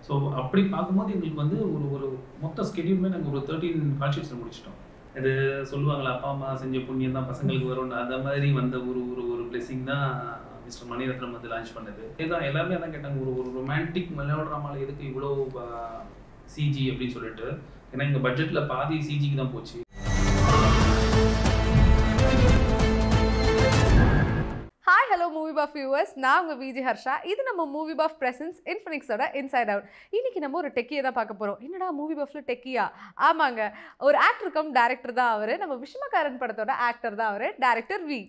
So அப்படி பார்க்கும்போது எங்களுக்கு வந்து ஒரு ஒரு மொத்த ஸ்கெடியூலுமே நாங்கள் ஒரு தேர்ட்டீன் கால்ஷீட்ஸில் முடிச்சிட்டோம் இது சொல்லுவாங்களா அப்பா அம்மா செஞ்ச புண்ணியம் தான் பசங்களுக்கு வரும்னு அந்த மாதிரி வந்த ஒரு ஒரு ஒரு பிளெஸிங் தான் மிஸ்டர் மணிரத்னம் வந்து லான்ச் பண்ணது இதுதான் எல்லாருமே அதான் கேட்டாங்க ஒரு ஒரு ரொமான்டிக் மெலோட்ராமால எதுக்கு இவ்வளோ சிஜி அப்படின்னு சொல்லிட்டு ஏன்னா எங்கள் பட்ஜெட்டில் பாதி சிஜிக்கு தான் போச்சு hi hello movie buff viewers நான் உங்கள் விஜி ஹர்ஷா இது நம்ம மூவி பஃப் பிரசன்ஸ் இன்ஃபினிக்ஸோட இன்சைட் அவுட் இன்னைக்கு நம்ம ஒரு டெக்கியை தான் பார்க்க போகிறோம் என்னடா மூவி பஃப்ல டெக்கியா ஆமாங்க ஒரு ஆக்டர் கம் டேரக்டர் தான் அவர் நம்ம விஷமக்காரன் படத்தோட ஆக்டர் தான் அவர் டேரக்டர் வி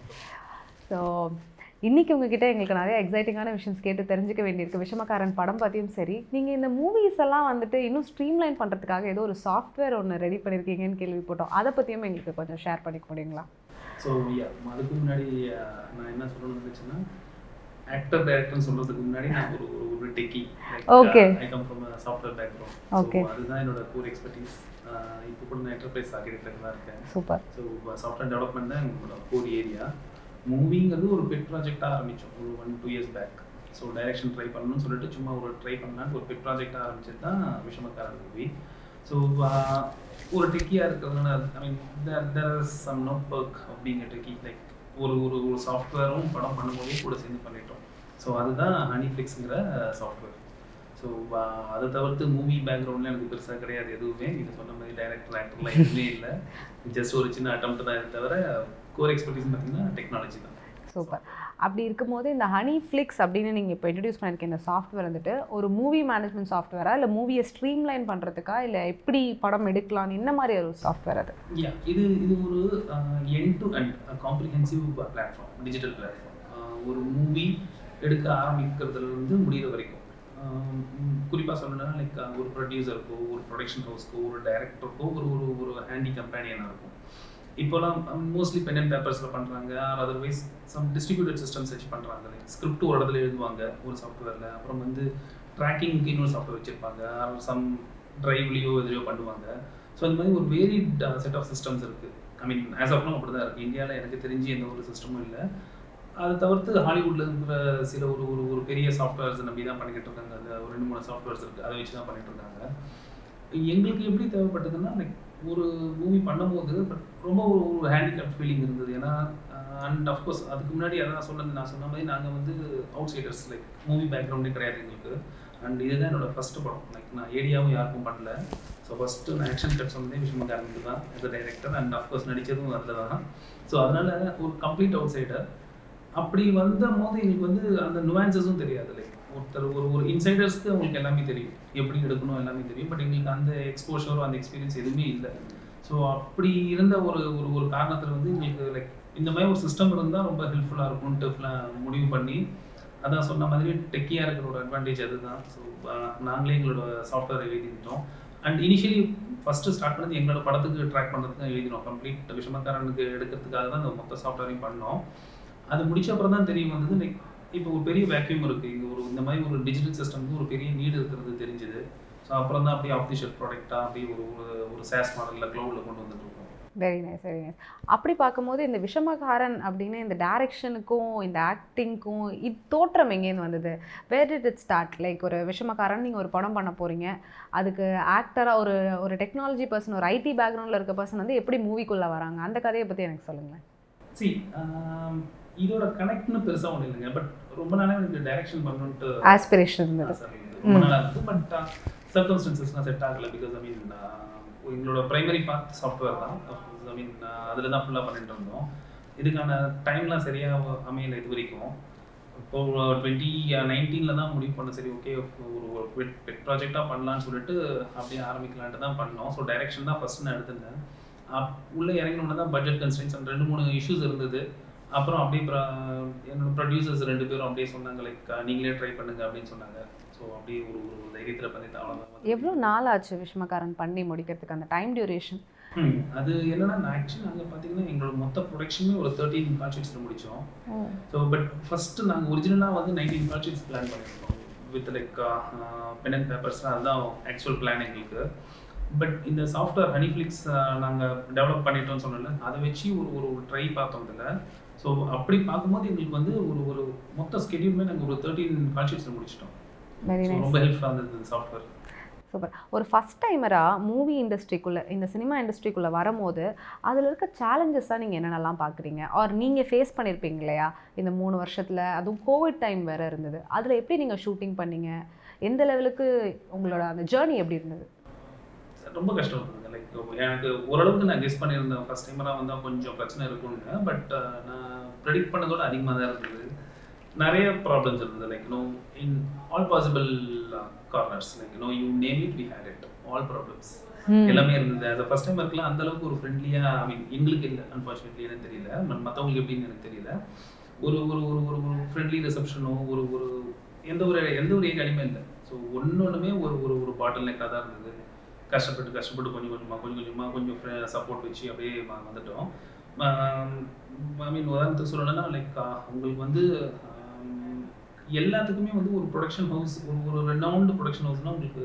ஸோ இன்றைக்கி உங்ககிட்ட எங்களுக்கு நிறைய எக்ஸைட்டிங்கான விஷயம்ஸ் கேட்டு தெரிஞ்சுக்க வேண்டியிருக்கு விஷமக்காரன் படம் பற்றியும் சரி நீங்கள் இந்த மூவிஸ் எல்லாம் வந்துட்டு இன்னும் ஸ்ட்ரீம்லைன் பண்ணுறதுக்காக ஏதோ ஒரு சாஃப்ட்வேர் ஒன்று ரெடி பண்ணியிருக்கீங்கன்னு கேள்விப்பட்டோம் அதை பற்றியும் எங்களுக்கு கொஞ்சம் ஷேர் பண்ணிக்க முடியுங்களா ஸோ யா அதுக்கு முன்னாடி அஹ், நான் என்ன சொல்லணும்னு நினச்சேன்னா ஆக்டர் டைரக்டர்னு சொல்கிறதுக்கு முன்னாடி நான் ஒரு ஒரு ஒரு techie Okay. I come from software background Okay. So அதுதான் என்னோட கோர் எக்ஸ்பர்டீஸ் இப்போ கூட நான் என்டர்பிரைஸ் ஆர்கிடெக்டர் தான் இருக்கேன் சூப்பர் ஸோ சாஃப்ட்வேர் டெவலப்மெண்ட் தான் என்னோட கோர் ஏரியா மூவிங்கிறது ஒரு பெட் ப்ராஜெக்டாக ஆரம்பித்தோம் ஒரு one two years back so direction try பண்ணணும்னு சொல்லிட்டு சும்மா ஒரு ட்ரை பண்ணலான்னு ஒரு பெட் ப்ராஜெக்டாக ஆரம்பிச்சது தான் விஷமக்காரன் மூவி ஸோ ஒரு டெக்கியாக இருக்கிறதுனால I mean there is some no perk அப்படிங்க டெக்கி லைக் ஒரு ஒரு ஒரு சாஃப்ட்வேரும் படம் பண்ணும்போதே கூட சேர்ந்து பண்ணிட்டோம் ஸோ அதுதான் ஹனிஃப்ளிக்ஸுங்கிற சாஃப்ட்வேர் ஸோ அதை தவிர்த்து மூவி பேக்ரவுண்டில் எனக்கு பெருசாக கிடையாது எதுவுமே நீங்கள் சொன்ன மாதிரி டைரக்டர் ஆக்டர்லாம் எதுவுமே இல்லை ஜஸ்ட் ஒரு சின்ன அட்டம் தான் இது தவிர கோர் எக்ஸ்பர்டீஸ் பார்த்தீங்கன்னா டெக்னாலஜி தான் சூப்பர் அப்படி இருக்கும்போது இந்த ஹனி ஃப்ளிக்ஸ் அப்படின்னு நீங்கள் இப்போ இன்ட்ரடியூஸ் பண்ணியிருக்க இந்த சாஃப்ட்வேர் வந்துட்டு ஒரு மூவி மேனேஜ்மெண்ட் சாஃப்ட்வேரா இல்லை மூவியை ஸ்ட்ரீம்லைன் பண்ணுறதுக்கா இல்லை எப்படி படம் எடுக்கலாம் என்ன மாதிரி ஒரு சாஃப்ட்வேர் அது யா இது இது ஒரு end to end comprehensive platform digital platform ஒரு மூவி எடுக்க ஆரம்பிக்கிறதுல இருந்து முடிகிற வரைக்கும் குறிப்பாக சொல்லணும்னா லைக் ஒரு ப்ரொடியூசருக்கோ ஒரு ப்ரொடக்ஷன் ஹவுஸ்க்கோ ஒரு டைரக்டருக்கோ ஒரு ஒரு ஒரு ஹேண்டி கம்பெனியனாக இருக்கும் இப்போலாம் மோஸ்ட்லி பென் அண்ட் பேப்பர்ஸில் பண்ணுறாங்க or otherwise some distributed systems வச்சு பண்ணுறாங்க லைக் ஸ்கிரிப்ட் ஒரு இடத்துல எழுதுவாங்க ஒரு சாஃப்ட்வேரில் அப்புறம் வந்து ட்ராக்கிங்க்கு இன்னொரு சாஃப்ட்வேர் வச்சுருப்பாங்க ஆர் சம் ட்ரைவ்லேயோ எதுலையோ பண்ணுவாங்க ஸோ அந்த மாதிரி ஒரு வேரிட் செட் ஆஃப் சிஸ்டம்ஸ் இருக்குது ஐ மீன் ஆஸ் ஆஃப் அப்படி தான் இருக்குது இந்தியாவில் எனக்கு தெரிஞ்சு எந்த ஒரு சிஸ்டமும் இல்லை அதை தவிர்த்து ஹாலிவுட்ல இருக்கிற சில ஒரு ஒரு ஒரு பெரிய சாஃப்ட்வேர்ஸ் நம்பி தான் பண்ணிக்கிட்டு இருக்காங்க அந்த ஒரு ரெண்டு மூணு சாஃப்ட்வேர்ஸ் இருக்குது அதை வச்சு தான் பண்ணிட்டு இருக்காங்க எங்களுக்கு எப்படி தேவைப்பட்டதுன்னா லைக் ஒரு மூவி பண்ணும்போது பட் ரொம்ப ஒரு ஒரு ஹேண்டிகேப் ஃபீலிங் இருந்தது ஏன்னா அண்ட் அஃப்கோர்ஸ் அதுக்கு முன்னாடி அதான் சொன்னது நான் சொன்ன மாதிரி நாங்கள் வந்து அவுட் சைடர்ஸ் லைக் மூவி பேக்ரவுண்டே கிடையாது எங்களுக்கு அண்ட் இதுதான் என்னோட ஃபர்ஸ்ட் படம் லைக் நான் ஏரியாவும் யாருக்கும் பண்ணல ஸோ ஃபஸ்ட்டு நான் ஆக்ஷன் கட் சொன்னதே விஷயமக்காரனுக்கு தான் as a director and of course நடித்ததும் அதில் தான் ஸோ அதனால ஒரு கம்ப்ளீட் அவுட் சைடர் அப்படி வந்த போது எங்களுக்கு வந்து அந்த நுவான்சஸும் தெரியாது லைக் ஒருத்தர் ஒரு ஒரு இன்சைடர்ஸ்க்கு அவங்களுக்கு எல்லாமே தெரியும் எப்படி எடுக்கணும் எல்லாமே தெரியும் பட் எங்களுக்கு அந்த எக்ஸ்போஷரோ அந்த எக்ஸ்பீரியன்ஸ் எதுவுமே இல்லை ஸோ அப்படி இருந்த ஒரு ஒரு ஒரு காரணத்தில் வந்து எங்களுக்கு லைக் இந்த மாதிரி ஒரு சிஸ்டம் இருந்தால் ரொம்ப ஹெல்ப்ஃபுல்லாக இருக்கும்ன்ட்டு plan முடிவு பண்ணி அதான் சொன்ன மாதிரி டெக்கியாக இருக்கிற ஒரு அட்வான்டேஜ் அதுதான் ஸோ நாங்களே எங்களோட சாஃப்ட்வேர் எழுதிட்டோம் அண்ட் இனிஷியலி ஃபஸ்ட்டு ஸ்டார்ட் பண்ணது எங்களோட படத்துக்கு ட்ராக் பண்ணுறதுக்கு தான் எழுதினோம் கம்ப்ளீட் விஷமக்காரனுக்கு எடுக்கிறதுக்காக தான் இந்த மொத்த சாஃப்ட்வேரையும் பண்ணோம் அது முடிச்ச அப்புறம் தான் தெரிய வந்தது லைக் இப்போ ஒரு பெரிய வேக்யூம் இருக்குது இங்கே ஒரு இந்த மாதிரி ஒரு டிஜிட்டல் சிஸ்டம்க்கு ஒரு பெரிய நீடு இருக்கிறது தெரிஞ்சுது ஸோ அப்புறம் தான் அப்படியே ஆஃப் தி ஷெல்ஃப் ப்ராடக்டாக அப்படியே ஒரு ஒரு ஒரு சேஸ் மாடலில் க்ளவுடில் கொண்டு வந்துட்டு இருக்கோம் வெரி நைஸ் வெரி நைஸ் அப்படி பார்க்கும்போது இந்த விஷமகாரன் அப்படின்னு இந்த டைரக்ஷனுக்கும் இந்த ஆக்டிங்க்கும் இது தோற்றம் எங்கேருந்து வந்தது where did it start like ஒரு விஷமகாரன் நீங்கள் ஒரு படம் பண்ண போகிறீங்க அதுக்கு ஆக்டராக ஒரு ஒரு டெக்னாலஜி பர்சன் ஒரு ஐடி பேக்ரவுண்டில் இருக்க பர்சன் வந்து எப்படி மூவிக்குள்ளே வராங்க அந்த கதையை பற்றி எனக்கு சொல்லுங்களேன் சி இதோட கனெக்ட்னு பெருசாக ஒன்றும் இல்லைங்க பட் ரொம்ப நாளாக எனக்கு டைரக்ஷன் பண்ணணுன்ட்டு ஆஸ்பிரேஷன் இருந்தது ஆசை இருந்தது. ரொம்ப நாளாக இருந்தது பட் சர்க்கம்ஸ்டன்சஸ்லாம் செட் ஆகலை பிகாஸ் ஐ மீன் எங்களோட ப்ரைமரி பார்ட் சாஃப்ட்வேர் தான் ஐ மீன் அதில் தான் ஃபுல்லாக பண்ணிட்டு இருந்தோம் இதுக்கான டைம்லாம் சரியாக அமையலை இது வரைக்கும் இப்போ டுவெண்ட்டி நைன்டீனில் தான் முடிவு பண்ண சரி ஓகே ஒரு ஒரு பெட் பெட் ப்ராஜெக்டாக பண்ணலான்னு சொல்லிட்டு அப்படியே ஆரம்பிக்கலான்ட்டு தான் பண்ணோம் ஸோ டைரக்ஷன் தான் ஃபஸ்ட் நான் எடுத்திருந்தேன் அப் உள்ளே இறங்கினோடனே தான் பட்ஜெட் கன்ஸ்டன்ஸ் அண்ட் ரெண்டு மூணு இஷ்யூஸ் இருந்தது அப்புறம் அப்படியே ப்ர- என்னோட ப்ரொடியூசர்ஸ் ரெண்டு பேரும் அப்படியே சொன்னாங்க லைக் நீங்களே ட்ரை பண்ணுங்க அப்படின்னு சொன்னாங்க ஸோ அப்படியே ஒரு ஒரு தைரியத்தில் பண்ணி அவ்வளோதான் எவ்வளோ நாள் ஆச்சு விஷமகாரன் பண்ணி முடிக்கிறதுக்கு அந்த டைம் டியூரேஷன் ம், அது என்னன்னா ஆக்சுவலி நாங்கள் பார்த்தீங்கன்னா எங்களோட மொத்த ப்ரொடக்ஷனுமே ஒரு தேர்ட்டீன் கான்ஷீட்ஸில் முடித்தோம் ஸோ பட் ஃபஸ்ட்டு நாங்கள் ஒரிஜினலாக வந்து நைன்டீன் கான்ஷீட்ஸ் பிளான் பண்ணியிருந்தோம் வித் லைக் பென் அண்ட் பேப்பர்ஸ்லாம் அதுதான் ஆக்சுவல் பிளான் எங்களுக்கு பட் இந்த சாஃப்ட்வேர் ஹனிஃப்ளிக்ஸ் நாங்கள் டெவலப் பண்ணிட்டோம்னு சொன்னல அதை வச்சு ஒரு ஒரு ட்ரை பார்த்தோம் இதில் ஸோ அப்படி பார்க்கும்போது எங்களுக்கு வந்து ஒரு ஒரு மொத்த ஸ்கெடியூலுமே நாங்கள் ஒரு தேர்ட்டீன் கான்ஷீட்ஸில் முடிச்சிட்டோம் வெரி ஸோ நைஸ் ரொம்ப ஹெல்ப்ஃபுல்லாக இருந்தது இந்த சாஃப்ட்வேர் சூப்பர் ஒரு ஃபஸ்ட் டைமராக மூவி இண்டஸ்ட்ரிக்குள்ளே இந்த சினிமா இண்டஸ்ட்ரிக்குள்ளே வரும்போது அதில் இருக்க சேலஞ்சஸ் தான் நீங்கள் என்னென்னலாம் பார்க்குறீங்க ஆர் நீங்கள் ஃபேஸ் பண்ணியிருப்பீங்க இல்லையா இந்த மூணு வருஷத்தில் அதுவும் கோவிட் டைம் வேறு இருந்தது அதில் எப்படி நீங்கள் ஷூட்டிங் பண்ணீங்க எந்த லெவலுக்கு உங்களோட அந்த ஜேர்னி எப்படி இருந்தது ரொம்ப கஷ்டம் இருந்தது லைக் எனக்கு ஓரளவுக்கு நான் கெஸ் பண்ணியிருந்தேன் ஃபர்ஸ்ட் டைமராக வந்தால் கொஞ்சம் பிரச்சனை இருக்கும்னு பட் நான் ப்ரெடிக்ட் பண்ணதோட அதிகமாக தான் இருந்தது நிறைய ப்ராப்ளம்ஸ் இருந்தது like no in all possible corners like no you name it we had it all problems எல்லாமே இருந்தது அந்த ஃபர்ஸ்ட் டைம் இருக்கலாம் அந்த அளவுக்கு ஒரு ஃப்ரெண்ட்லியாக ஐ மீன் எங்களுக்கு இல்லை அன்ஃபார்ச்சுனேட்லி எனக்கு தெரியல மற்றவங்களுக்கு எப்படின்னு எனக்கு தெரியல ஒரு ஒரு ஒரு ஒரு ஒரு ஃப்ரெண்ட்லி ரிசப்ஷனோ ஒரு ஒரு எந்த ஒரு எந்த ஒரு ஏகாலியுமே இல்லை ஸோ ஒன்று ஒன்றுமே ஒரு ஒரு ஒரு பாட்டில் நெக்காக தான் இருந்தது கஷ்டப்பட்டு கஷ்டப்பட்டு கொஞ்சம் கொஞ்சமாக கொஞ்சம் கொஞ்சமாக கொஞ்சம் சப்போர்ட் வச்சு அப்படியே வ- வந்துட்டோம் ஐ மீன் உதாரணத்துக்கு சொல்லணும்னா லைக் உங்களுக்கு வந்து ஆம், எல்லாத்துக்குமே வந்து ஒரு ப்ரொடக்ஷன் ஹவுஸ் ஒரு ஒரு ரெனவுண்டு ப்ரொடக்ஷன் ஹவுஸ்னால் உங்களுக்கு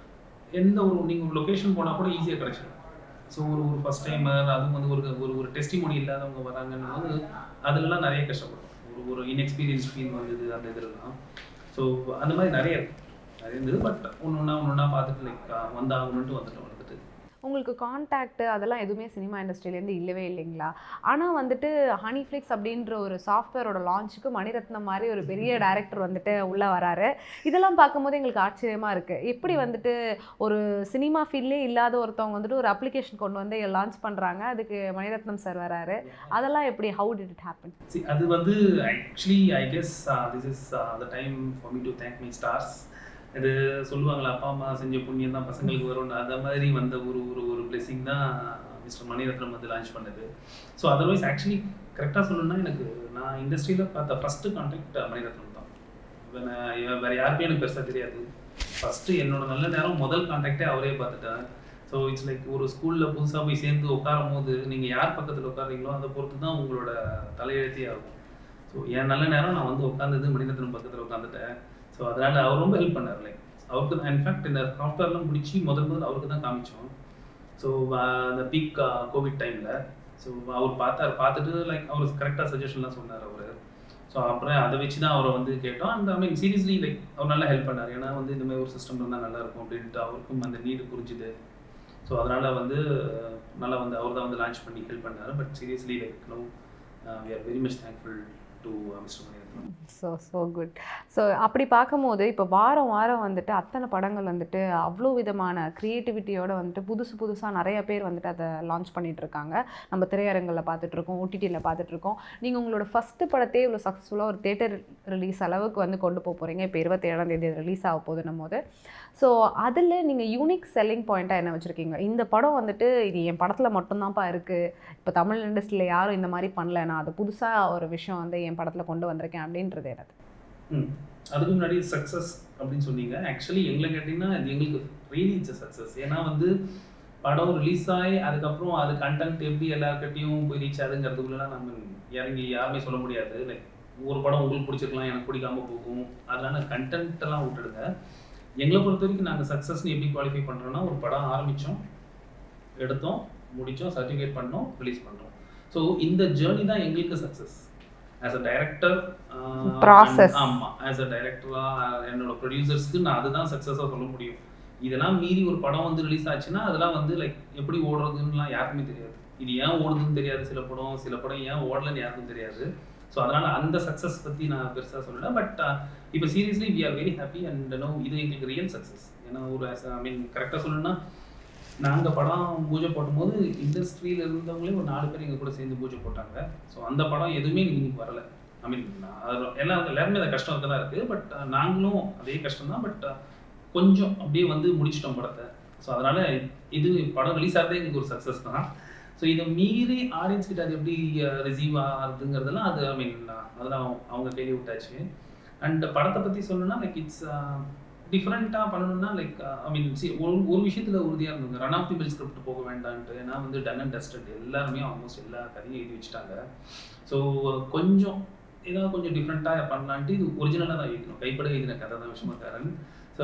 எந்த ஒரு நீங்கள் லொக்கேஷன் போனால் கூட ஈஸியாக கிடைச்சிடும் ஸோ ஒரு ஒரு ஃபஸ்ட் டைமர் அதுவும் வந்து ஒரு ஒரு ஒரு டெஸ்டிமோனி இல்லாதவங்க வராங்கன்னு போது அதுலலாம் நிறைய கஷ்டப்படும் ஒரு ஒரு இன்எக்ஸ்பீரியன்ஸ் ஃபீல் வந்தது அந்த இதுலலாம் ஸோ அந்த மாதிரி நிறைய இருக்கு நிறைய இருந்தது பட் ஒன்று ஒன்றா ஒன்று ஒன்றா பார்த்துட்டு லைக் வந்தாகணுன்ட்டு வந்துட்டோம் வந்துட்டு உங்களுக்கு கான்டாக்ட் அதெல்லாம் எதுவுமே சினிமா இண்டஸ்ட்ரியிலேருந்து இல்லவே இல்லைங்களா ஆனால் வந்துட்டு ஹனிஃப்ளிக்ஸ் அப்படின்ற ஒரு சாஃப்ட்வேரோட லான்ச்சுக்கு மணிரத்னம் மாதிரி ஒரு பெரிய டைரக்டர் வந்துட்டு உள்ளே வராரு இதெல்லாம் பார்க்கும்போது எங்களுக்கு ஆச்சரியமாக இருக்குது எப்படி வந்துட்டு ஒரு சினிமா ஃபீல்ட்லேயே இல்லாத ஒருத்தவங்க வந்துட்டு ஒரு அப்ளிகேஷன் கொண்டு வந்து லான்ச் பண்ணுறாங்க அதுக்கு மணிரத்னம் சார் வராரு அதெல்லாம் எப்படி how did it happen See, அது வந்து actually I guess this is the time for me to thank my stars இது சொல்லுவாங்களா அப்பா அம்மா செஞ்ச புண்ணியம் தான் பசங்களுக்கு வரும்னு அந்த மாதிரி வந்த ஒரு ஒரு ஒரு பிளெஸிங் தான் மிஸ்டர் மணிரத்னம் வந்து லான்ச் பண்ணது ஸோ அதர்வைஸ் ஆக்சுவலி கரெக்டாக சொல்லணும்னா எனக்கு நான் இண்டஸ்ட்ரியில் பார்த்த ஃபஸ்ட்டு கான்டாக்ட் மணிரத்னம் தான் இவனை இவன் வேறு யாருமே எனக்கு பெருசாக தெரியாது ஃபஸ்ட்டு என்னோட நல்ல நேரம் முதல் கான்டாக்டே அவரே பார்த்துட்டேன் ஸோ இட்ஸ் லைக் ஒரு ஸ்கூலில் புதுசாக போய் சேர்ந்து உட்காரும் போது நீங்கள் யார் பக்கத்தில் உட்காருறீங்களோ அதை பொறுத்து தான் உங்களோட தலையெழுத்தே ஆகும் ஸோ என் நல்ல நேரம் நான் வந்து உட்காந்தது மணிரத்னம் பக்கத்தில் உட்காந்துட்டேன் ஸோ அதனால் அவர் ரொம்ப ஹெல்ப் பண்ணார் லைக் அவருக்கு தான் இன்ஃபேக்ட் இந்த சாஃப்ட்வேர்லாம் முடிச்சு முதல் முதல் அவருக்கு தான் காமிச்சோம் ஸோ அந்த பீக் கோவிட் டைமில் ஸோ அவர் பார்த்தார் பார்த்துட்டு லைக் அவர் கரெக்டாக சஜஷன்லாம் சொன்னார் அவர் ஸோ அப்புறம் அதை வச்சு தான் அவரை வந்து கேட்டோம் and I mean seriously like அவர் நல்லா ஹெல்ப் பண்ணார் ஏன்னா வந்து இந்த மாதிரி ஒரு சிஸ்டம் இருந்தால் நல்லா இருக்கும் அப்படின்ட்டு அவருக்கும் அந்த நீடு புரிஞ்சுது ஸோ அதனால் வந்து நல்லா வந்து அவர் தான் வந்து லான்ச் பண்ணி ஹெல்ப் பண்ணார் but seriously like no we are very much thankful to mister Maniratnam so so good so அப்படி பார்க்கும்போது இப்போ வாரம் வாரம் வந்துட்டு அத்தனை படங்கள் வந்துட்டு அவ்வளோ விதமான க்ரியேட்டிவிட்டியோட வந்துட்டு புதுசு புதுசாக நிறைய பேர் வந்துட்டு அதை லான்ச் பண்ணிட்டு இருக்காங்க நம்ம திரையரங்களில் பார்த்துட்ருக்கோம் ஓடிடியில் பார்த்துட்ருக்கோம் நீங்கள் உங்களோட ஃபஸ்ட்டு படத்தையே இவ்வளோ சக்ஸஸ்ஃபுல்லாக ஒரு தேட்டர் ரிலீஸ் அளவுக்கு வந்து கொண்டு போக போகிறீங்க இப்போ இருபத்தேழாம் தேதி ரிலீஸ் ஆக போகுதுன்னும் போது ஸோ அதில் நீங்கள் யூனிக் செல்லிங் பாயிண்ட்டாக என்ன வச்சுருக்கீங்க இந்த படம் வந்துட்டு இது என் படத்தில் மட்டும்தான்ப்பா இருக்குது இப்போ தமிழ் இண்டஸ்ட்ரியில் யாரும் இந்த மாதிரி பண்ணல நான் அது புதுசாக ஒரு விஷயம் வந்து என் படத்தில் கொண்டு வந்திருக்கேன் அப்படின்றது என்னது ம் அதுக்கு முன்னாடி சக்ஸஸ் அப்படின்னு சொன்னீங்க ஆக்சுவலி எங்களை கேட்டிங்கன்னா இது எங்களுக்கு ரியலி இட்ஸ் சக்ஸஸ் ஏன்னா வந்து படம் ரிலீஸ் ஆகி அதுக்கப்புறம் அது கண்டென்ட் எப்படி எல்லாருக்கிட்டையும் போய் ரீச் ஆகுதுங்கிறதுக்குள்ளலாம் நம்ம இறங்கி யாருமே சொல்ல முடியாது லைக் ஒரு படம் உங்களுக்கு பிடிச்சிருக்கலாம் எனக்கு பிடிக்காம போகும் அதனால கண்டென்ட் எல்லாம் விட்டுடுங்க எங்களை பொறுத்த வரைக்கும் நாங்கள் சக்ஸஸ்னு எப்படி குவாலிஃபை பண்ணுறோன்னா ஒரு படம் ஆரம்பித்தோம் எடுத்தோம் முடித்தோம் சர்டிஃபிகேட் பண்ணோம் ரிலீஸ் பண்ணுறோம் ஸோ இந்த ஜேர்னி தான் எங்களுக்கு success as a director Process. ஆமாம் ஆஸ் அ டைரக்டராக என்னோட ப்ரொடியூசர்ஸ்க்கு நான் அதுதான் சக்ஸஸாக சொல்ல முடியும் இதெல்லாம் மீறி ஒரு படம் வந்து ரிலீஸ் ஆச்சுன்னா அதெல்லாம் வந்து லைக் எப்படி ஓடுறதுன்னுலாம் யாருக்குமே தெரியாது இது ஏன் ஓடுதுன்னு தெரியாது சில படம் சில படம் ஏன் ஓடலன்னு யாருக்கும் தெரியாது ஸோ அதனால அந்த சக்ஸஸ் பற்றி நான் பெருசாக சொல்லல பட் இப்போ seriously we are very happy and no இது எங்களுக்கு ரியல் சக்ஸஸ் ஏன்னா ஒரு ஐ மீன் கரெக்டாக சொல்லணும்னா நாங்கள் படம் பூஜை போடும்போது இண்டஸ்ட்ரியில் இருந்தவங்களே ஒரு நாலு பேர் எங்கள் கூட சேர்ந்து பூஜை போட்டாங்க ஸோ அந்த படம் எதுவுமே இன்னைக்கு வரல ஐ மீன் எல்லாம் எல்லாருமே அந்த கஷ்டம் இருக்க தான் இருக்குது பட் நாங்களும் அதே கஷ்டம் தான் பட் கொஞ்சம் அப்படியே வந்து முடிச்சிட்டோம் படத்தை ஸோ அதனால் இது படம் ரிலீஸ் ஆகிறதே எங்களுக்கு ஒரு சக்ஸஸ் தான் ஸோ இதை மீறி ஆடியன்ஸ் கிட்ட அது எப்படி ரிசீவ் ஆகுதுங்கிறதெல்லாம் அது ஐ மீன் அதெல்லாம் அவங்க கையிலே விட்டாச்சு அண்ட் படத்தை பற்றி சொல்லணும்னா லைக் இட்ஸ் டிஃப்ரெண்ட்டாக பண்ணணும்னா லைக் ஐ மீன் சி ஒரு ஒரு விஷயத்தில் உறுதியாக இருந்தாங்க run of the mill script போக வேண்டான்ட்டு ஏன்னா வந்து டன் அண்ட் டஸ்டட் எல்லாருமே ஆல்மோஸ்ட் எல்லா கதையும் எழுதி வச்சுட்டாங்க ஸோ கொஞ்சம் ஏதாவது கொஞ்சம் டிஃப்ரெண்ட்டாக பண்ணலான்ட்டு இது ஒரிஜினலாக தான் எழுதணும் கைப்பட எழுதின கதை தான் விஷமக்காரன் ஸோ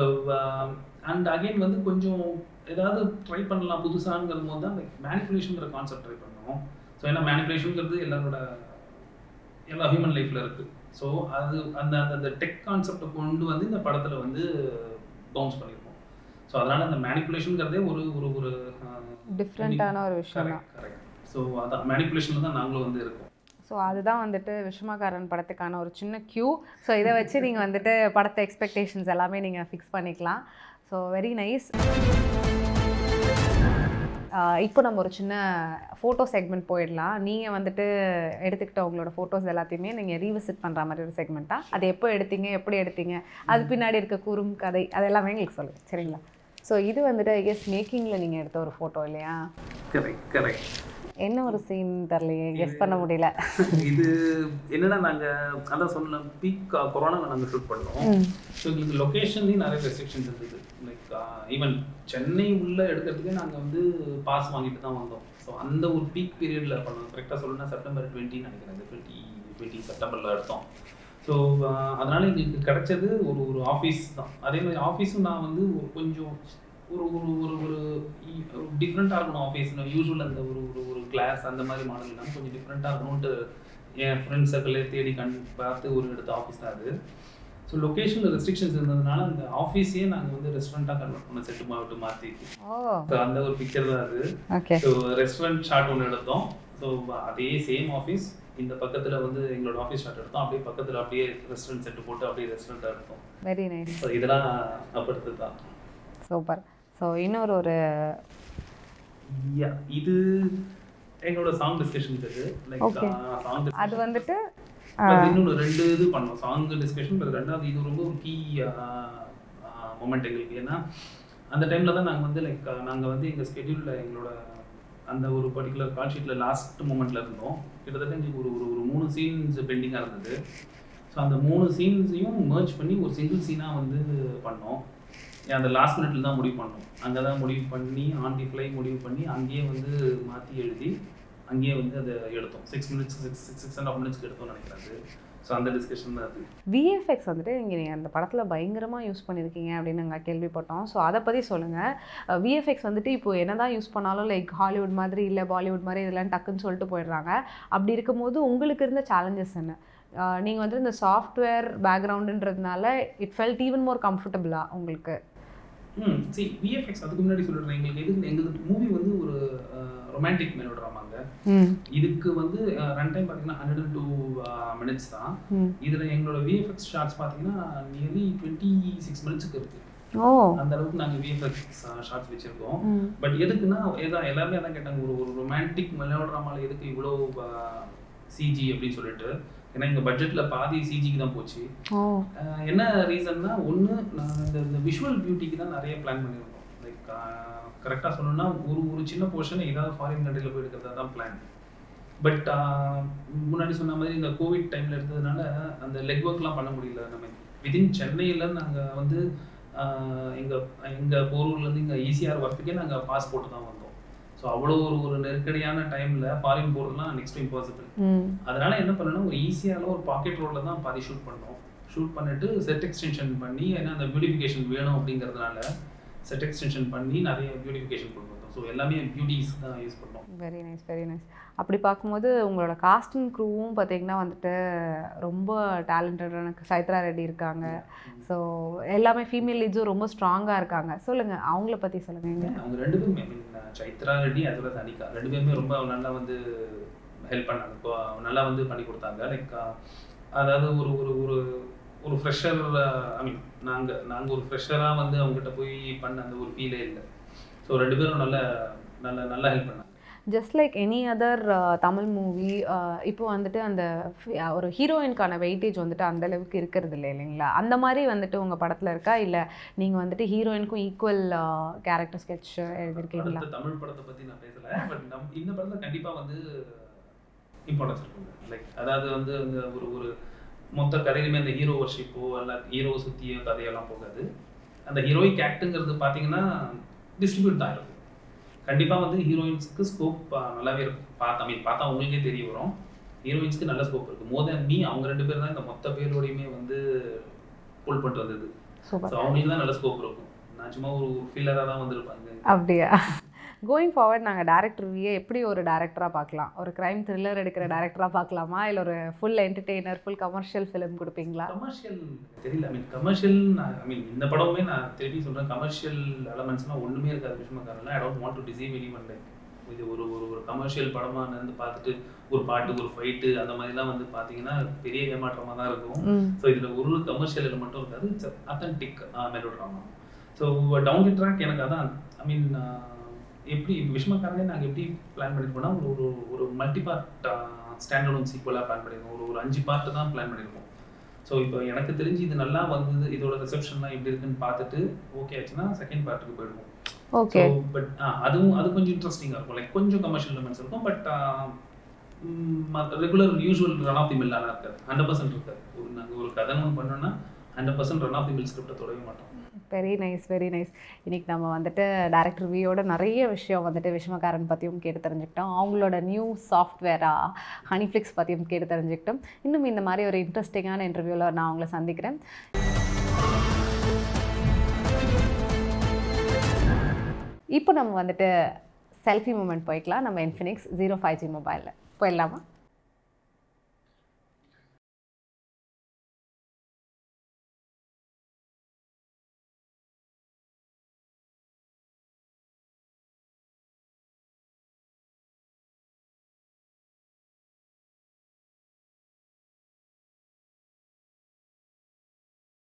அண்ட் அகைன் வந்து கொஞ்சம் ஏதாவது ட்ரை பண்ணலாம் புதுசாங்கிற போது தான் லைக் மேனிப்புலேஷனுங்கிற கான்செப்ட் ட்ரை பண்ணோம் ஸோ ஏன்னா மேனிப்புலேஷனுங்கிறது எல்லாரோட எல்லா ஹியூமன் லைஃப்பில் இருக்குது ஸோ அது அந்த அந்த அந்த டெக் கான்செப்டை கொண்டு வந்து இந்த படத்தில் வந்து பவுன்ஸ் பண்ணியிருக்கோம் ஸோ அதனால் அந்த மேனிப்புலேஷனுங்கிறதே ஒரு ஒரு ஒரு டிஃப்ரெண்ட்டான ஒரு விஷயம் தான் கரெக்ட் கரெக்ட் ஸோ அதான் மேனிப்புலேஷனில் தான் நாங்களும் வந்து இருக்கோம் ஸோ அதுதான் வந்துட்டு விஸ்வமாக்காரன் படத்துக்கான ஒரு சின்ன க்யூ ஸோ இதை வச்சு நீங்கள் வந்துட்டு படத்தை எக்ஸ்பெக்டேஷன்ஸ் எல்லாமே நீங்கள் ஃபிக்ஸ் பண்ணிக்கலாம் ஸோ வெரி நைஸ் இப்போ நம்ம ஒரு சின்ன ஃபோட்டோ செக்மெண்ட் போயிடலாம் நீங்கள் வந்துட்டு எடுத்துக்கிட்ட உங்களோட ஃபோட்டோஸ் எல்லாத்தையுமே நீங்கள் ரீவிசிட் பண்ணுற மாதிரி ஒரு செக்மெண்ட்டாக அது எப்போ எடுத்தீங்க எப்படி எடுத்தீங்க அது பின்னாடி இருக்க குறும் கதை அது எல்லாமே எங்களுக்கு சொல்லுங்கள் சரிங்களா ஸோ இது வந்துட்டு ஐ கெஸ் மேக்கிங்கில் நீங்கள் எடுத்த ஒரு ஃபோட்டோ இல்லையா கரெக்ட் கரெக்ட் என்ன ஒரு சீன் தரலையே கெஸ் பண்ண முடியல இது என்னன்னா நாங்கள் அதான் சொன்ன பீக் கொரோனாவில் நாங்கள் ஷூட் பண்ணோம் ம் ஸோ எங்களுக்கு லொக்கேஷன்லேயும் நிறைய ரெஸ்ட்ரிக்ஷன்ஸ் இருந்தது லைக் ஈவன் சென்னை உள்ள எடுக்கிறதுக்கே நாங்கள் வந்து பாஸ் வாங்கிட்டு தான் வந்தோம் ஸோ அந்த ஒரு பீக் பீரியடில் பண்ணோம் கரெக்டாக சொல்லணும்னா செப்டம்பர் டுவெண்ட்டி நினைக்கிறேன் டுவெண்ட்டி டுவெண்ட்டி செப்டம்பரில் எடுத்தோம் ஸோ அதனால் எங்களுக்கு கிடைச்சது ஒரு ஒரு ஆஃபீஸ் தான் அதே மாதிரி ஆஃபீஸும் நான் வந்து ஒரு கொஞ்சம் ஒரு ஒரு ஒரு ஒரு டிஃப்ரெண்ட்டாக இருக்கணும் ஆஃபீஸ் யூஸ்வல் அந்த ஒரு ஒரு ஒரு கிளாஸ் அந்த மாதிரி மாடல் இல்லாமல் கொஞ்சம் டிஃப்ரெண்ட்டாக இருக்கணும்ட்டு என் ஃப்ரெண்ட்ஸ் சர்க்கிளே தேடி கண் பார்த்து ஒரு எடுத்த ஆஃபீஸ் தான் அது ஸோ லொக்கேஷனில் ரெஸ்ட்ரிக்ஷன்ஸ் இருந்ததுனால அந்த ஆஃபீஸையே நாங்கள் வந்து ரெஸ்டாரண்ட்டாக கன்வெர்ட் பண்ண செட்டு மாவிட்டு மாற்றி ஓ ஸோ அந்த ஒரு பிக்சர் தான் அது ஓகே ஸோ ரெஸ்டாரண்ட் ஷாட் ஒன்று எடுத்தோம் ஸோ அதே சேம் ஆஃபீஸ் இந்த பக்கத்தில் வந்து எங்களோட ஆஃபீஸ் ஷாட் எடுத்தோம் அப்படியே பக்கத்தில் அப்படியே ரெஸ்டாரண்ட் செட்டு போட்டு அப்படியே ரெஸ்டாரண்ட்டாக எடுத்தோம் வெரி நைஸ் ஸோ இதெல்லாம் அப்போ எடுத்தது தான் சூப்பர் ஸோ இன்னொரு ஒரு Yeah, இது எங்களோட சாங் டிஸ்கஷன் இது லைக் Okay. சாங் அது வந்துட்டு இன்னொன்று ரெண்டு இது பண்ணோம் சாங் டிஸ்கஷன் பட் ரெண்டாவது இது ரொம்ப ஒரு கீ மூமெண்ட் எங்களுக்கு ஏன்னா அந்த டைமில் தான் நாங்கள் வந்து லைக் நாங்கள் வந்து எங்கள் ஸ்கெடியூலில் எங்களோட அந்த ஒரு பர்டிகுலர் கால் ஷீட்டில் லாஸ்ட் மூமெண்ட்டில் இருந்தோம் கிட்டத்தட்ட எங்களுக்கு ஒரு ஒரு ஒரு மூணு சீன்ஸ் பெண்டிங்காக இருந்தது ஸோ அந்த மூணு சீன்ஸையும் merge பண்ணி ஒரு சிங்கிள் சீனாக வந்து பண்ணோம் ஏன் அந்த லாஸ்ட் மினிட்ல தான் முடிவு பண்ணோம் அங்கே தான் முடிவு பண்ணி ஆன் தி ஃப்ளை முடிவு பண்ணி அங்கேயே வந்து மாற்றி எழுதி அங்கேயே வந்து அதை எடுத்தோம் six minutes six six six and half மினிட்ஸ்க்கு எடுத்தோம்னு நினைக்கிறேன் ஸோ அந்த டிஸ்கஷன் தான் அது விஎஃப்எக்ஸ் வந்துட்டு இங்கே நீங்கள் அந்த படத்தில் பயங்கரமாக யூஸ் பண்ணியிருக்கீங்க அப்படின்னு நாங்கள் கேள்விப்பட்டோம் ஸோ அதை பற்றி சொல்லுங்கள் விஎஃப்எக்ஸ் வந்துட்டு இப்போ என்ன தான் யூஸ் பண்ணாலும் லைக் ஹாலிவுட் மாதிரி இல்லை பாலிவுட் மாதிரி இதெல்லாம் டக்குன்னு சொல்லிட்டு போயிடுறாங்க அப்படி இருக்கும்போது உங்களுக்கு இருந்த சேலஞ்சஸ் என்ன நீங்கள் வந்து இந்த சாஃப்ட்வேர் பேக்ரவுண்டுன்றதுனால இட் ஃபெல்ட் ஈவன் மோர் கம்ஃபர்டபுளா உங்களுக்கு ம் சி விஎஃப்எக்ஸ் அதுக்கு முன்னாடி சொல்லிடுறேன் எங்களுக்கு எதுக்கு எங்களுக்கு மூவி வந்து ஒரு ரொமான்டிக் மெலோட்ராமாங்க ம் இதுக்கு வந்து ரன் டைம் பார்த்தீங்கன்னா ஹண்ட்ரட் அண்ட் டூ மினிட்ஸ் தான் ம் இதில் எங்களோட விஎஃப்எக்ஸ் ஷார்ட்ஸ் பார்த்தீங்கன்னா நியர்லி டுவெண்ட்டி சிக்ஸ் மினிட்ஸுக்கு இருக்குது ஓ அந்த அளவுக்கு நாங்கள் விஎஃப்எக்ஸ் ஷார்ட்ஸ் வச்சுருக்கோம் ம் பட் எதுக்குன்னா எதான் எல்லாருமே அதான் கேட்டாங்க ஒரு ஒரு ரொமான்டிக் மெலோட்ராமால எதுக்கு இவ்வளோ சிஜி அப்படின்னு சொல்லிட்டு ஏன்னா எங்கள் பட்ஜெட்டில் பாதி சிஜிக்கு தான் போச்சு ஓ அஹ் என்ன ரீசன்னா ஒன்று நான் இந்த இந்த விஷுவல் பியூட்டிக்கு தான் நிறைய பிளான் பண்ணியிருக்கோம் லைக் கரெக்டாக சொல்லணும்னா ஒரு ஒரு சின்ன போர்ஷன் ஏதாவது ஃபாரின் கண்ட்ரியில் போய் எடுக்கிறதா தான் பிளான் பட் முன்னாடி சொன்ன மாதிரி இந்த கோவிட் டைமில் இருந்ததுனால அந்த லெக் ஒர்க்லாம் பண்ண முடியல நம்ம விதின் சென்னையில் நாங்கள் வந்து எங்கள் எங்கள் போரூர்லேருந்து இங்கே ஈசிஆர் வரத்துக்கே நாங்கள் பாஸ்போர்ட் தான் வந்தோம் ஸோ அவ்வளோ ஒரு ஒரு நெருக்கடியான டைமில் ஃபாரின் போகிறதுலாம் நெக்ஸ்ட் இம்பாசிபிள் ம் அதனால என்ன பண்ணணும் ஒரு ஈஸியான ஒரு பாக்கெட் ரோட்ல தான் பாதி ஷூட் பண்ணோம் ஷூட் பண்ணிட்டு செட் எக்ஸ்டென்ஷன் பண்ணி ஏன்னா அந்த பியூட்டிஃபிகேஷன் வேணும் அப்படிங்கிறதுனால செட் எக்ஸ்டென்ஷன் பண்ணி நிறைய பியூட்டிஃபிகேஷன் கொண்டு வந்தோம் ஸோ எல்லாமே பியூட்டிஸ் தான் யூஸ் பண்ணோம் வெரி நைஸ் வெரி நைஸ் அப்படி பார்க்கும்போது உங்களோட காஸ்டிங் க்ரூவும் பார்த்தீங்கன்னா வந்துட்டு ரொம்ப டேலண்டடான சைத்ரா ரெட்டி இருக்காங்க ஸோ எல்லாமே ஃபீமேல் லீட்ஸும் ரொம்ப ஸ்ட்ராங்காக இருக்காங்க சொல்லுங்கள் அவங்கள பற்றி சொல்லுங்கள் அவங்க ரெண்டு பேருமே ஐ மீன் Chaitra Reddy as well as Anika ரெண்டு பேருமே ரொம்ப நல்லா வந்து ஹெல்ப் பண்ணாங்க இப்போ நல்லா வந்து பண்ணி கொடுத்தாங்க லைக் அதாவது ஒரு ஒரு ஒரு ஒரு ஃப்ரெஷர் ஐ மீன் நாங்கள் நாங்கள் ஒரு ஃப்ரெஷராக வந்து அவங்ககிட்ட போய் பண்ண அந்த ஒரு ஃபீலே இல்லை ஸோ ரெண்டு பேரும் நல்ல நல்ல நல்லா ஹெல்ப் பண்ணாங்க just like any other Tamil movie இப்போ வந்துட்டு அந்த fi- uh, ஒரு ஹீரோயினுக்கான வெயிட்டேஜ் வந்துட்டு அந்த அளவுக்கு இருக்கிறது இல்லை இல்லைங்களா அந்த மாதிரி வந்துட்டு உங்கள் படத்தில் இருக்கா இல்லை நீங்கள் வந்துட்டு ஹீரோயினுக்கும் ஈக்குவல் கேரக்டர் ஸ்கெட்ச் எழுதியிருக்கீங்களா அடுத்த தமிழ் படத்தை பத்தி நான் பேசல பட் நம் இந்த படத்துல கண்டிப்பா வந்து இம்பார்ட்டன்ஸ் இருக்குங்க லைக் அதாவது வந்து அந்த ஒரு ஒரு மொத்த கதையிலுமே அந்த ஹீரோ வர்ஷிப்போ அல்ல ஹீரோ சுத்திய கதையெல்லாம் போகாது அந்த ஹீரோயிக் ஆக்டுங்கிறது பார்த்தீங்கன்னா டிஸ்ட்ரிபியூட் தான் இருக்கும் கண்டிப்பாக வந்து ஹீரோயின்ஸ்க்கு ஸ்கோப் நல்லாவே இருக்கும் பார்த்து ஐ மீன் பார்த்தா உங்களுக்கே தெரிய வரும் ஹீரோயின்ஸ்க்கு நல்ல ஸ்கோப் இருக்குது மோர் தேன் மீ அவங்க ரெண்டு பேர் தான் இந்த மொத்த பேரோடையுமே வந்து புல் பண்ணிட்டு வந்தது சூப்பர் ஸோ அவங்களுக்கு தான் நல்ல ஸ்கோப் இருக்கும் நான் சும்மா ஒரு ஃபில்லராக தான் வந்திருப்பாங்க அப்படியா கோயிங் ஃபார்வர்ட் நாங்கள் டேரக்டர் வியே எப்படி ஒரு டேரக்டராக பார்க்கலாம் ஒரு க்ரைம் த்ரில்லர் எடுக்கிற டேரக்டராக பார்க்கலாமா இல்லை ஒரு full entertainer full commercial film கொடுப்பீங்களா கமர்ஷியல் தெரியல ஐ மீன் கமர்ஷியல் நான் ஐ மீன் இந்த படமுமே நான் திருப்பி சொல்கிறேன் கமர்ஷியல் எலமெண்ட்ஸ்லாம் ஒன்றுமே இருக்காது விஷ்மக்காரில் I don't want to deceive anyone like இது ஒரு ஒரு ஒரு கமர்ஷியல் படமாக இருந்து பார்த்துட்டு ஒரு பாட்டு ஒரு ஃபைட்டு அந்த மாதிரிலாம் வந்து பார்த்தீங்கன்னா பெரிய ஏமாற்றமாக தான் இருக்கும் ம் ஸோ இதில் ஒரு கமர்ஷியல் எலிமெண்ட்டும் இருக்காது it's authentic melodrama so down the track எனக்கு அதான் ஐ மீன் எப்படி விஷ்மக்காரனே நாங்கள் எப்படி பிளான் பண்ணியிருக்கோம்னா ஒரு ஒரு ஒரு மல்டி பார்ட் ஸ்டாண்டர்ட் சீக்குவலாக பிளான் பண்ணியிருக்கோம் ஒரு ஒரு அஞ்சு பார்ட்டு தான் பிளான் பண்ணியிருக்கோம் ஸோ இப்போ எனக்கு தெரிஞ்சு இது நல்லா வந்தது இதோட ரிசப்ஷன்லாம் எப்படி இருக்குன்னு பார்த்துட்டு ஓகே ஆச்சுன்னா செகண்ட் பார்ட்டுக்கு போயிடுவோம் ஓகே பட் அதுவும் அது கொஞ்சம் இன்ட்ரெஸ்டிங்காக இருக்கும் லைக் கொஞ்சம் கமர்ஷியல் எலிமெண்ட்ஸ் இருக்கும் but regular usual run of the மில்லாம் இருக்காது ஹண்ட்ரட் பர்சன்ட் இருக்காது ஒரு நாங்கள் ஒரு கதை ஒன்று பண்ணோம்னா hundred percent run of the mill ஸ்கிரிப்டை தொடவே மாட்டோம் வெரி நைஸ் வெரி நைஸ் இன்னைக்கு நம்ம வந்துட்டு டேரக்டர் வியோட நிறைய விஷயம் வந்துட்டு விஷ்மகாரன் பற்றியும் கேட்டு தெரிஞ்சுக்கிட்டோம் அவங்களோட நியூ சாஃப்ட்வேராக ஹனிஃப்ளிக்ஸ் பற்றியும் கேட்டு தெரிஞ்சுக்கிட்டோம் இன்னும் இந்த மாதிரி ஒரு இன்ட்ரெஸ்டிங்கான இன்டர்வியூவில் நான் உங்களை சந்திக்கிறேன் இப்போ நம்ம வந்துட்டு செல்ஃபி மூமெண்ட் போய்க்கலாம் நம்ம இன்ஃபினிக்ஸ் ஜீரோ ஃபைவ் ஜி மொபைலில் போயிடலாமா